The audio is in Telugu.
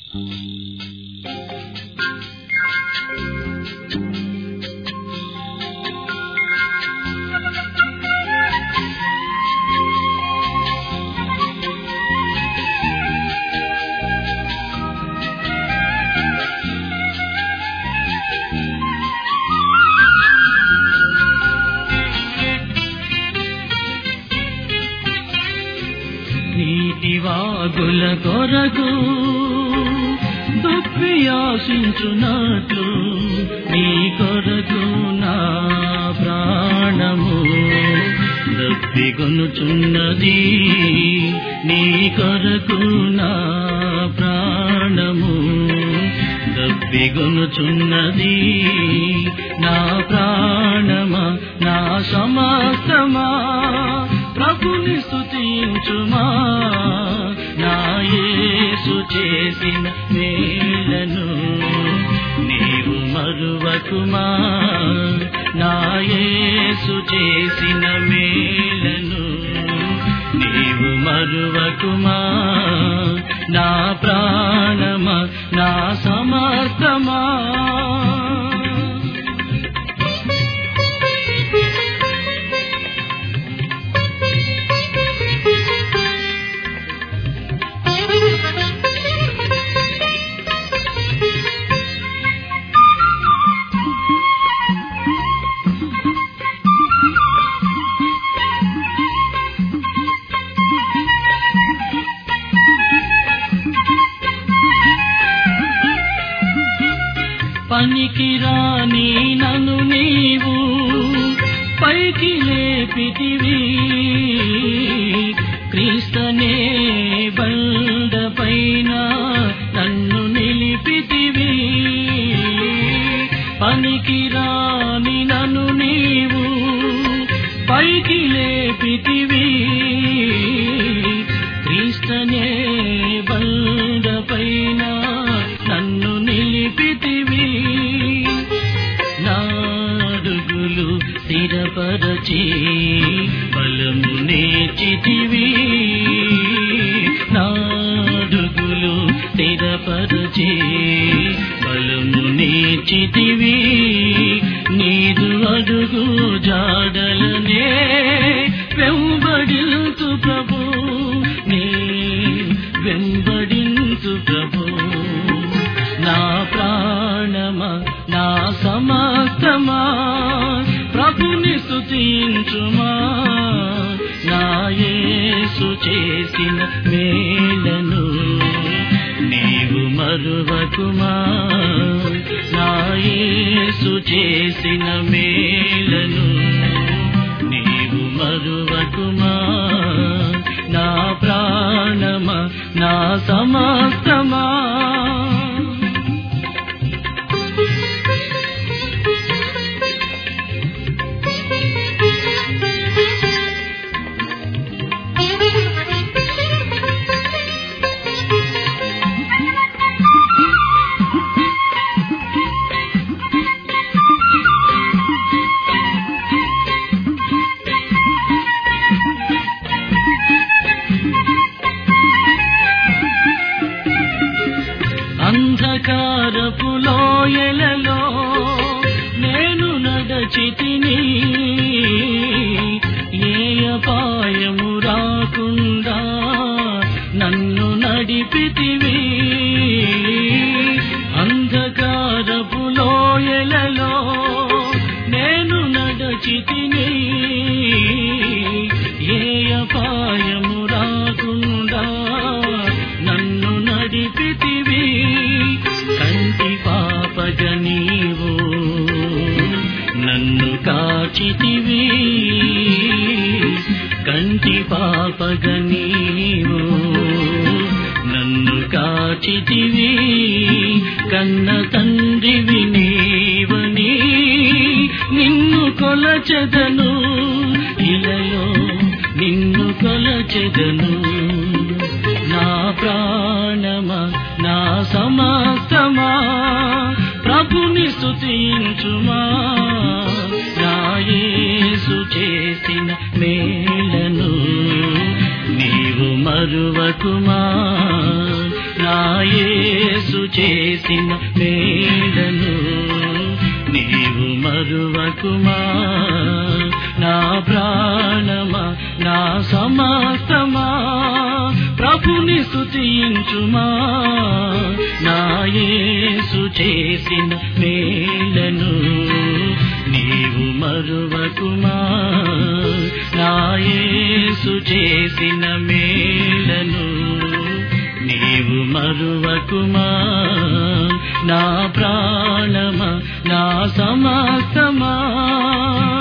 నీటి వాగుల కొరకు దుప్పి ఆశించున్నట్లు నీ కొరకు నా ప్రాణము దప్పికొనుచున్నది నీ కొరకు నా ప్రాణము దప్పిగొనుచున్నది నా ప్రాణమా నా సమస్తమా ప్రభుని స్తుతించుమా నా యేసు చేసిన మేలను నీవు మరువకుమా నా యేసు చేసిన మేలను నీవు మరువకుమా నా ప్రాణమా నా సమర్థమా పనికిరాని నన్ను నీవు పైకి లేపితివి క్రీస్తనే బండ పైన నన్ను నిలిపితివి పనికిరాని నన్ను నీవు పైకి లేపితివి క్రీస్తనే బండ పైన నన్ను నిలిపితివి నాడుగులు స్థిరపరచి బలము నేర్చితివి నాడుగులు స్థిరపరచి బలము నేర్చితివి నీదు అడుగు జాడలనే వెంబడించు ప్రభు నే వెంబడించు ప్రభు నా ప్రాణమా నా సమస్తమా ప్రభుని స్తుతించుమా నా యేసు చేసిన మేలను నీవు మరువకుమా నా యేసు చేసిన మేలను నీవు మరువకుమా నా ప్రాణమా నా సమస్తమా అంధకారపు లోయలలో నేను నడచితిని ఏ అపాయము రాకుండా నన్ను నడిపితివి అంధకారపు లోయలలో నేను నడచితిని ఏ అపాయము రాకుండా నన్ను నడిపితివి కంటి పాపగ నీవు నన్ను కాచితివి కంటి పాపగ నీవు నన్ను కాచితివి కన్న తండ్రివి నీవని నిన్ను కొలచెదను ఇలలో నిన్ను కొలచెదను నా ప్రాణమా నా సమస్తమా ప్రభుని స్తుతించుమా నా యేసు చేసిన మేలను నీవు మరువకుమా నా యేసు చేసిన మేలను నీవు మరువకుమా నా ప్రాణమా నా సమస్తమా ప్రభుని స్తుతించుమా నా యేసు చేసిన మేలను నీవు మరువకుమా నా యేసు చేసిన మేలను నీవు మరువకుమా నా ప్రాణమా నా సమస్తమా